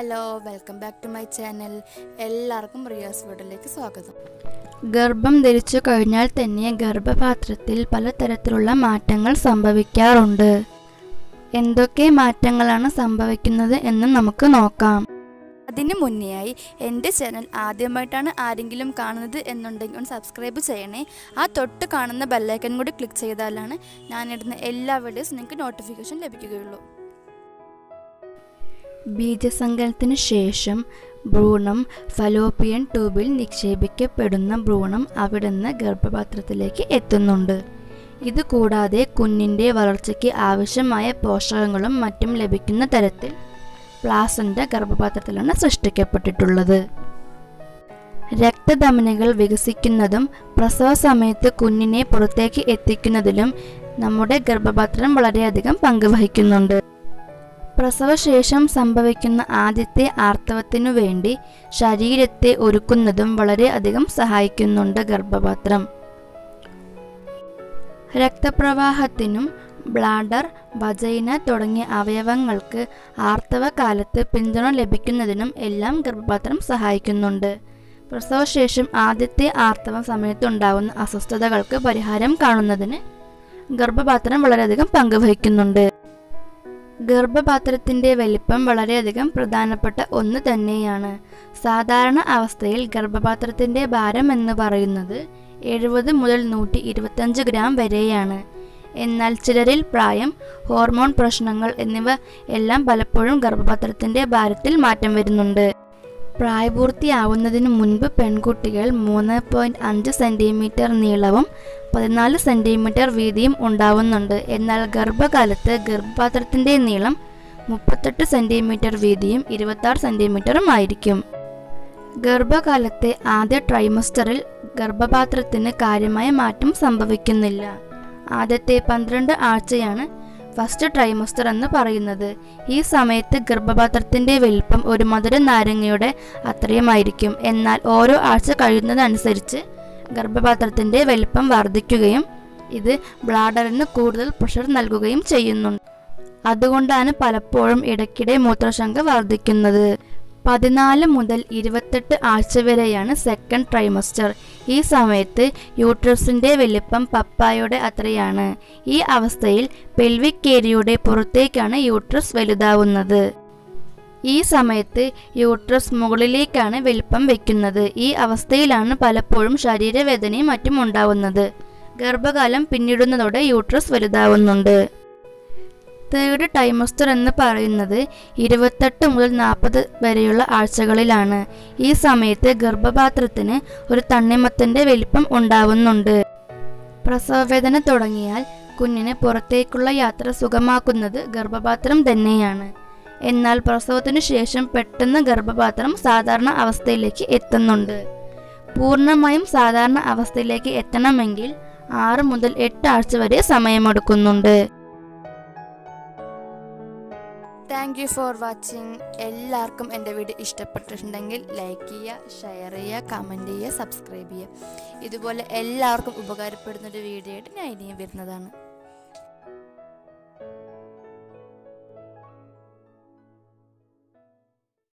hello welcome back to my channel എല്ലാവർക്കും റിയാസ് വീഡിയോയിലേക്ക് സ്വാഗതം ഗർഭം ധരിച്ചു കഴിഞ്ഞാൽ തന്നെ ഗർഭപാത്രത്തിൽ പലതരത്തിലുള്ള മാറ്റങ്ങൾ സംഭവിക്കാറുണ്ട് എന്തൊക്കെ മാറ്റങ്ങളാണ് സംഭവിക്കുന്നത് എന്ന് നമുക്ക് നോക്കാം അതിന് മുന്നെയായി എൻ്റെ ചാനൽ ആദ്യമായിട്ടാണ് ആരെങ്കിലും കാണുന്നത് എന്നുണ്ടെങ്കിൽ ഒന്ന് സബ്സ്ക്രൈബ് ചെയ്യണേ ആ തൊട്ട് കാണുന്ന ബെല്ലൈക്കൻ കൂടി ക്ലിക്ക് ചെയ്താലാണ് ഞാനിടുന്ന എല്ലാ വീഡിയോസും നിങ്ങൾക്ക് നോട്ടിഫിക്കേഷൻ ലഭിക്കുകയുള്ളൂ ബീജസങ്കലനത്തിന് ശേഷം ഭ്രൂണം ഫലോപ്പിയൻ ട്യൂബിൽ നിക്ഷേപിക്കപ്പെടുന്ന ഭ്രൂണം അവിടുന്ന് ഗർഭപാത്രത്തിലേക്ക് എത്തുന്നുണ്ട് ഇത് കൂടാതെ കുഞ്ഞിൻ്റെ വളർച്ചയ്ക്ക് ആവശ്യമായ പോഷകങ്ങളും മറ്റും ലഭിക്കുന്ന തരത്തിൽ പ്ലാസൻ്റ ഗർഭപാത്രത്തിലാണ് സൃഷ്ടിക്കപ്പെട്ടിട്ടുള്ളത് രക്തധമനികൾ വികസിക്കുന്നതും പ്രസവ സമയത്ത് കുഞ്ഞിനെ പുറത്തേക്ക് എത്തിക്കുന്നതിലും നമ്മുടെ ഗർഭപാത്രം വളരെയധികം പങ്കുവഹിക്കുന്നുണ്ട് പ്രസവശേഷം സംഭവിക്കുന്ന ആദ്യത്തെ ആർത്തവത്തിനു വേണ്ടി ശരീരത്തെ ഒരുക്കുന്നതും വളരെയധികം സഹായിക്കുന്നുണ്ട് ഗർഭപാത്രം രക്തപ്രവാഹത്തിനും ബ്ലാഡർ വജൈന തുടങ്ങിയ അവയവങ്ങൾക്ക് ആർത്തവ കാലത്ത് പിന്തുണ ലഭിക്കുന്നതിനും എല്ലാം ഗർഭപാത്രം സഹായിക്കുന്നുണ്ട് പ്രസവശേഷം ആദ്യത്തെ ആർത്തവ സമയത്തുണ്ടാകുന്ന അസ്വസ്ഥതകൾക്ക് പരിഹാരം കാണുന്നതിന് ഗർഭപാത്രം വളരെയധികം പങ്കുവഹിക്കുന്നുണ്ട് ഗർഭപാത്രത്തിന്റെ വലിപ്പം വളരെയധികം പ്രധാനപ്പെട്ട ഒന്ന് തന്നെയാണ് സാധാരണ അവസ്ഥയിൽ ഗർഭപാത്രത്തിന്റെ ഭാരം എന്ന് പറയുന്നത് എഴുപത് മുതൽ നൂറ്റി ഇരുപത്തഞ്ച് ഗ്രാം വരെയാണ് എന്നാൽ ചിലരിൽ പ്രായം ഹോർമോൺ പ്രശ്നങ്ങൾ എന്നിവ എല്ലാം പലപ്പോഴും ഗർഭപാത്രത്തിന്റെ ഭാരത്തിൽ മാറ്റം വരുന്നുണ്ട് പ്രായപൂർത്തിയാവുന്നതിന് മുൻപ് പെൺകുട്ടികൾ മൂന്ന് പോയിന്റ് അഞ്ച് സെന്റിമീറ്റർ നീളവും പതിനാല് സെന്റിമീറ്റർ വീതിയും ഉണ്ടാവുന്നുണ്ട് എന്നാൽ ഗർഭകാലത്ത് ഗർഭപാത്രത്തിന്റെ നീളം മുപ്പത്തെട്ട് സെന്റിമീറ്റർ വീതിയും ഇരുപത്തി സെന്റിമീറ്ററും ആയിരിക്കും ഗർഭകാലത്തെ ആദ്യ ട്രൈമസ്റ്ററിൽ ഗർഭപാത്രത്തിന് കാര്യമായ മാറ്റം സംഭവിക്കുന്നില്ല ആദ്യത്തെ പന്ത്രണ്ട് ആഴ്ചയാണ് ഫസ്റ്റ് ട്രൈമസ്റ്റർ എന്ന് പറയുന്നത് ഈ സമയത്ത് ഗർഭപാത്രത്തിന്റെ വലിപ്പം ഒരു മധുര നാരങ്ങയുടെ അത്രയുമായിരിക്കും എന്നാൽ ഓരോ ആഴ്ച കഴിയുന്നതനുസരിച്ച് ഗർഭപാത്രത്തിന്റെ വലിപ്പം വർദ്ധിക്കുകയും ഇത് ബ്ലാഡറിന് കൂടുതൽ പ്രഷർ നൽകുകയും ചെയ്യുന്നുണ്ട് അതുകൊണ്ടാണ് പലപ്പോഴും ഇടയ്ക്കിടെ മൂത്രശങ്ക വർദ്ധിക്കുന്നത് പതിനാല് മുതൽ ഇരുപത്തെട്ട് ആഴ്ച വരെയാണ് സെക്കൻഡ് ട്രൈമസ്റ്റർ ഈ സമയത്ത് യൂട്രസിന്റെ വലിപ്പം പപ്പായുടെ അത്രയാണ് ഈ അവസ്ഥയിൽ പെൽവിക് ഏരിയയുടെ പുറത്തേക്കാണ് യൂട്രസ് വലുതാവുന്നത് ഈ സമയത്ത് യൂട്രസ് മുകളിലേക്കാണ് വലിപ്പം വെക്കുന്നത് ഈ അവസ്ഥയിലാണ് പലപ്പോഴും ശരീരവേദനയും മറ്റും ഉണ്ടാവുന്നത് ഗർഭകാലം പിന്നിടുന്നതോടെ യൂട്രസ് വലുതാവുന്നുണ്ട് തേർഡ് ടൈമസ്റ്റർ എന്ന് പറയുന്നത് ഇരുപത്തെട്ട് മുതൽ നാൽപ്പത് വരെയുള്ള ആഴ്ചകളിലാണ് ഈ സമയത്ത് ഗർഭപാത്രത്തിന് ഒരു തണ്ണിമത്തന്റെ വലിപ്പം ഉണ്ടാവുന്നുണ്ട് പ്രസവവേദന തുടങ്ങിയാൽ കുഞ്ഞിന് പുറത്തേക്കുള്ള യാത്ര സുഖമാക്കുന്നത് ഗർഭപാത്രം തന്നെയാണ് എന്നാൽ പ്രസവത്തിനു ശേഷം പെട്ടെന്ന് ഗർഭപാത്രം സാധാരണ അവസ്ഥയിലേക്ക് എത്തുന്നുണ്ട് പൂർണ്ണമായും സാധാരണ അവസ്ഥയിലേക്ക് എത്തണമെങ്കിൽ ആറ് മുതൽ എട്ട് ആഴ്ച വരെ സമയമെടുക്കുന്നുണ്ട് താങ്ക് യു ഫോർ വാച്ചിങ് എല്ലാവർക്കും എൻ്റെ വീഡിയോ ഇഷ്ടപ്പെട്ടിട്ടുണ്ടെങ്കിൽ ലൈക്ക് ചെയ്യുക ഷെയർ ചെയ്യുക കമൻറ്റ് ചെയ്യുക സബ്സ്ക്രൈബ് ചെയ്യുക ഇതുപോലെ എല്ലാവർക്കും ഉപകാരപ്പെടുന്ന ഒരു വീഡിയോ ആയിട്ട് ഞാൻ ഇനിയും വരുന്നതാണ്